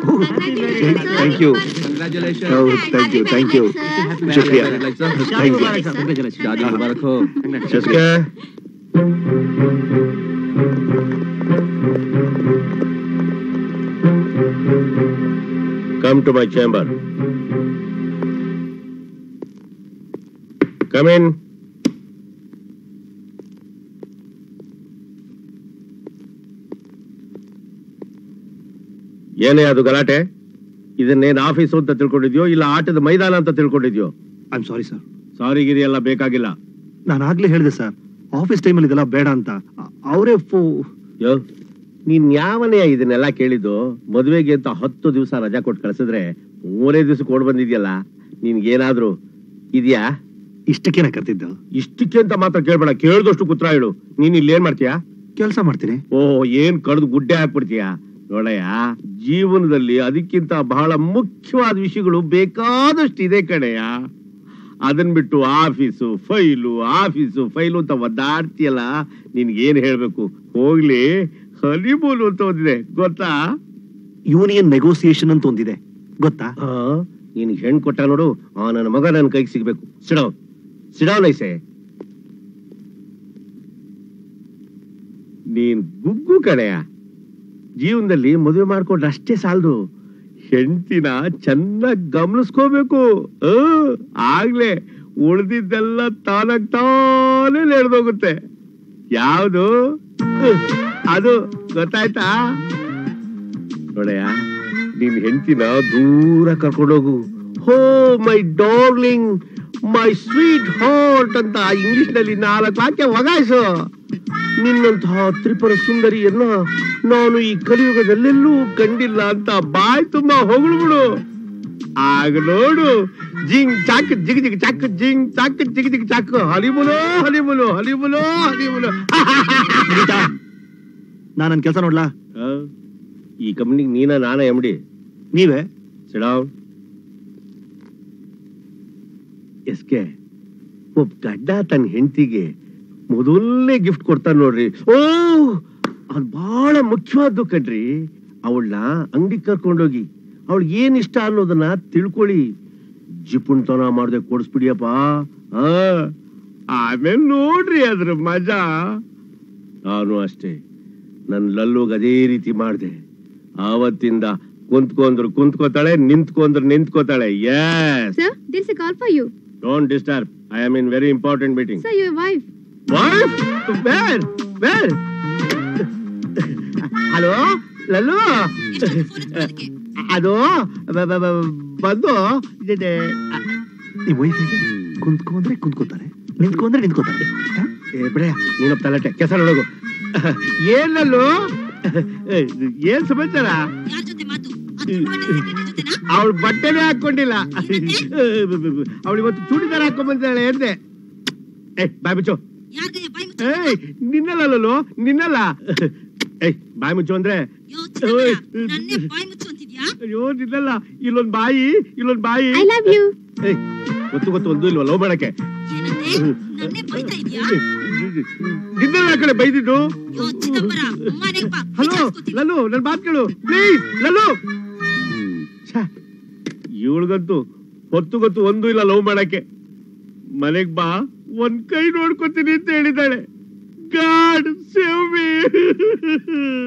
Thank you thank you thank you ಶುಕ್ರಿಯಾ thank you ಶಾದಿ ಮುಬಾರಕ್ ಹೋ ಜಸ್ಕೆ come to my chamber come in ಏನೇ ಅದು ಗಲಾಟೆ ಇದನ್ನೇನ್ ಆಫೀಸು ಅಂತ ತಿಳ್ಕೊಂಡಿದ್ಯೋ ಇಲ್ಲ ಆಟದ ಮೈದಾನ ಅಂತ ತಿಳ್ಕೊಂಡಿದ್ಯೋ I am sorry sir sorry ಗಿರಿ ಎಲ್ಲ ಬೇಕಾಗಿಲ್ಲ ನಾನು ಆಗ್ಲೇ ಹೇಳಿದೆ ಸರ್ ಆಫೀಸ್ ಟೈಮಲ್ಲಿ ಇದೆಲ್ಲ ಬೇಡ ಅಂತ ಅವರೇ ಫೋ ಯೋ ನೀನ್ ಯಾವನೇ ಇದನ್ನೆಲ್ಲ ಕೇಳಿದ್ದು ಮದುವೆಗೆ ಅಂತ ಹತ್ತು ದಿವಸ ರಜಾ ಕೊಟ್ಟು ಕಳ್ಸಿದ್ರೆ ಮೂರೇ ದಿವಸ ಕೊಡ್ ಬಂದಿದ್ಯಲ್ಲ ನಿನ್ಗೇನಾದ್ರೂ ಇದ್ಯಾ ಇಷ್ಟಕ್ಕೇನೆ ಕರ್ತಿದ್ದು ಇಷ್ಟಕ್ಕೆ ಅಂತ ಮಾತ್ರ ಕೇಳ್ಬೇಡ ಕೇಳ್ದಷ್ಟು ಕುತ್ರ ಹೇಳು ನೀನ್ ಇಲ್ಲಿ ಏನ್ ಮಾಡ್ತೀಯಾ ಕೆಲಸ ಮಾಡ್ತೀನಿ ಓಹ್ ಏನ್ ಕಡ್ದು ಗುಡ್ಡೆ ಹಾಕ್ಬಿಡ್ತೀಯ ನೋಡಯ್ಯ ಜೀವನದಲ್ಲಿ ಅದಕ್ಕಿಂತ ಬಹಳ ಮುಖ್ಯವಾದ ವಿಷಯಗಳು ಬೇಕಾದಷ್ಟು ಇದೆ ಕಣಯ್ಯ ಅದನ್ ಬಿಟ್ಟು ಆಫೀಸು ಫೈಲು ಆಫೀಸು ಫೈಲು ಅಂತ ಒದ್ದಾಡ್ತೀಯಲ್ಲ ನಿನ್ಗೇನ್ ಹೇಳ್ಬೇಕು ಹೋಗ್ಲಿ ಹನಿಮೂನ್ ಅಂತ ಒಂದಿದೆ ಗೊತ್ತಾ ಯೂನಿಯನ್ ನೆಗೋಸಿಯೇಷನ್ ಅಂತ ಒಂದಿದೆ ಗೊತ್ತಾ ಆ, ನಿನ್ಗೆ ಹೆಣ್ ಕೊಟ್ಟ ನೋಡು ಆ ನನ್ನ ಮಗ ನನ್ನ ಕೈಗೆ ಸಿಗ್ಬೇಕು ಸಿಡವ್ ಸಿಡವ್ ನೈಸೆ ನೀನ್ ಗುಗ್ಗು ಕಡೆಯ ಜೀವನದಲ್ಲಿ ಮದುವೆ ಮಾಡ್ಕೊಂಡ್ರೆ ಅಷ್ಟೇ ಸಾಲದು ಹೆಂಡತಿನ ಚೆನ್ನಾಗಿ ಗಮನಿಸ್ಕೋಬೇಕು ಆ, ಆಗ್ಲೇ ಉಳ್ದಿದ್ದೆಲ್ಲ ತಾನಾಗ್ ತಾನೇ ನಡೆದೋಗುತ್ತೆ ಯಾವುದು ಅದು ಗೊತ್ತಾಯ್ತಾ ನೋಡಯ್ಯ ನಿನ್ ಹೆಂಡತಿನ ದೂರ ಕರ್ಕೊಂಡೋಗು oh my darling my sweetheart ಅಂತ ಇಂಗ್ಲಿಷ್ ನಲ್ಲಿ ನಾಲ್ಕು ವಾಕ್ಯ ಒಗಾಯಿಸು ನಿನ್ನಂತಹ ತ್ರಿಪುರ ಸುಂದರಿಯನ್ನ ನಾನು ಈ ಕಲಿಯುಗದಲ್ಲೆಲ್ಲೂ ಕಂಡಿಲ್ಲ ಅಂತ ಬಾಯ್ ತುಂಬಾ ಹೊಗಳ್ಬಿಡು ಆಗ ನೋಡು ಜಿಂಗ್ ಚಾಕ್ ಜಿಗ್ ಜಿಗ್ ಚಾಕ್ ಜಿಂಗ್ ಚಾಕ್ ಜಿಗ್ ಜಿಗ್ ಚಾಕ್ ಹಲಿಮುಲು ಹಲಿಮುಲು ಹಲಿಮುಲು ಹಲಿಮುಲು ನಾನು ನನ್ನ ಕೆಲಸ ನೋಡ್ಲಾ ಆ, ಈ ಕಂಪ್ನಿಗೆ ನೀನ ನಾನ ಎಮ್ಡಿ ನೀವೇ ಸಿಡಾವ್ ಎಸ್ಕೆ ಒಬ್ಬ ಗಡ್ಡ ತನ್ನ ಹೆಂಡತಿಗೆ ಮೊದಲನೇ ಗಿಫ್ಟ್ ಕೊಡ್ತಾನೆ ನೋಡ್ರಿ ಓ ಅದು ಬಹಳ ಮುಖ್ಯವಾದ್ದು ಕಣ್ರಿ ಅವಳನ್ನ ಅಂಗಡಿ ಕರ್ಕೊಂಡೋಗಿ ಅವಳಿಗೆ ಏನ್ ಇಷ್ಟ ಅನ್ನೋದನ್ನ ತಿಳ್ಕೊಳ್ಳಿ ಜಿಪುಣ್ತನ ಮಾಡದೆ ಕೊಡಿಸ್ಬಿಡಿಯಪ್ಪ ಆ ಆಮೇಲೆ ನೋಡ್ರಿ ಅದ್ರ ಮಜಾ ನಾನು ಅಷ್ಟೇ ನನ್ನ ಲಲ್ಲುಗ್ ಅದೇ ರೀತಿ ಮಾಡಿದೆ ಆವತ್ತಿಂದ ಕುಂತ್ಕೊಂಡ್ರು ಕುಂತ್ಕೋತಾಳೆ ನಿಂತ್ಕೊಂಡ್ರು ನಿಂತ್ಕೋತಾಳೆ yes Sir, there's a call for you. Don't disturb I am in very important meeting Sir, your wife. Where where hello Lallu ಅದು ಬ- ಬ- ಬ- ಬಂದು ಇದಿದೆ. ನೀವು ವೈಫಿಗೆ ಕುಂತ್ಕೊಂಡ್ರೆ ಕುಂತ್ಕೋತಾರೆ ನಿಂತ್ಕೊಂಡ್ರೆ ನಿಂತ್ಕೋತಾರೆ ಹಾ? ಏ ಬಿಡಯ್ಯ ನೀನೊಬ್ಬ ತಲಟೆ ಕೆಸರು ಒಳಗು ಏನಲ್ಲೂ ಏನ್ ಸಮಾಚಾರ ಯಾರ್ ಜೊತೆ ಮಾತು ಅದು private secretary ಜೊತೆನಾ? ಅವಳು ಬಟ್ಟೆನೇ ಹಾಕೊಂಡಿಲ್ಲ ಅವಳು ಇವತ್ತು ಚೂಡಿದಾರ ಹಾಕೊಂಡ್ ಬಂದಿದ್ದಾಳೆ ಎಂದೆ ಏ ಬಾಯ್ ಮುಚ್ಚು ಯಾರ್ಗಯ್ಯ ಬಾಯ್ ಮುಚ್ಚು? ಏಯ್ ನಿನ್ನಲ್ಲ ಲಲ್ಲು, ನಿನ್ನಲ್ಲ ಏಯ್ ಬಾಯ್ ಮುಚ್ಚು ಅಂದ್ರೆ ಯೋ ಚಿದಂಬರ, ನನ್ನೇ ಬಾಯ್ ಮುಚ್ಚು ಅಂತಿದ್ಯಾ ಅಯ್ಯೋ ನಿನ್ನಲ್ಲ ಇಲ್ಲೊಂದ್ ಬಾಯಿ ಇಲ್ಲೊಂದ್ ಬಾಯಿ I love you. ಏಯ್ ಗೊತ್ತು ಗೊತ್ತು ಒಂದು ಇಲ್ವ ಲವ್ ಮಾಡಕ್ಕೆ ಏನಂದೆ ನನ್ನೇ ಬೈತಾ ಇದ್ಯಾ ನಿನ್ನೆಲ್ಲ ಆ ಕಡೆ ಬೈದಿದ್ದು ಯೋ ಚಿದಂಬರ ಮನೆಗ್ ಬಾ ಹಲೋ ವಿಚಾರಿಸ್ಕೊತೀನಿ. ಲಲ್ಲು ನನ್ ಮಾತ್ ಕೇಳು ಪ್ಲೀಸ್ ಲಲ್ಲು ಇವಳಿಗಂತೂ ಹೊತ್ತು ಗೊತ್ತು ಒಂದು ಇಲ್ಲ ಲವ್ ಮಾಡಕ್ಕೆ ಮನೆಗ್ ಬಾ ಒಂದ್ ಕೈ ನೋಡ್ಕೊತೀನಿ ಅಂತ ಹೇಳಿದ್ದಾಳೆ ಗಾಡ್ ಸೇವ್ ಮೀ